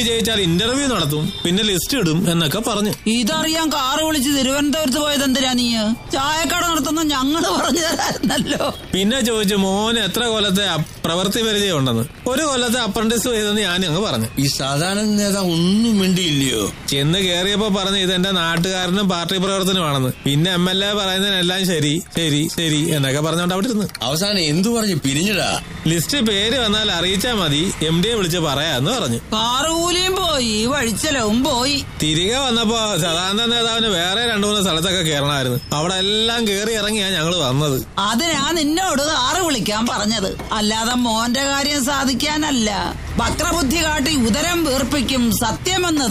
വിജയിച്ചാൽ ഇന്റർവ്യൂ നടത്തും പിന്നെ ലിസ്റ്റ് ഇടും എന്നൊക്കെ പറഞ്ഞു ഇതറിയാൻ കാറ് വിളിച്ച് തിരുവനന്തപുരത്ത് പോയത് എന്തിനാ നീ ചായക്കട നടത്തുന്ന ഞങ്ങള് പറഞ്ഞു തരായിരുന്നല്ലോ പിന്നെ ചോദിച്ചു മോന് എത്ര കൊല്ലത്തെ അ- പ്രവൃത്തി പരിചയം ഉണ്ടെന്ന് ഒരു കൊല്ലത്തെ അപ്രന്റീസ് ചെയ്തെന്ന് ഞാൻ അങ്ങ് പറഞ്ഞു ഈ സാധാരണ നേതാവ് ഒന്നും മിണ്ടിയില്ലയോ ചെന്ന് കേറിയപ്പോ പറഞ്ഞു ഇതെന്റെ നാട്ടുകാരനും പാർട്ടി പ്രവർത്തനമാണെന്ന് പിന്നെ എം എൽ എ പറയുന്നതിനെല്ലാം ശരി ശരി ശരി എന്നൊക്കെ പറഞ്ഞോണ്ട് അവിടെ ഇരുന്ന് അവസാനം എന്തു പറഞ്ഞു പിരിഞ്ഞടാ ലിസ്റ്റ് പേര് വന്നാൽ അറിയിച്ചാ മതി എം ഡിയെ വിളിച്ച് പറയാന്ന് പറഞ്ഞു കാറ് കൂലിയും പോയി വഴിച്ചലവും പോയി തിരികെ വന്നപ്പോ സദാനന്ദ നേതാവിന് വേറെ രണ്ടു മൂന്ന് സ്ഥലത്തൊക്കെ കയറണമായിരുന്നു അവിടെ എല്ലാം കേറി ഇറങ്ങിയാ ഞങ്ങള് വന്നത് അതിനാ നിന്നോട് കാറ് വിളിക്കാൻ പറഞ്ഞത് അല്ലാതെ മോന്റെ കാര്യം സാധിക്കാനല്ല വക്രബുദ്ധി കാട്ടി ഉദരം വീർപ്പിക്കും സത്യമെന്നത്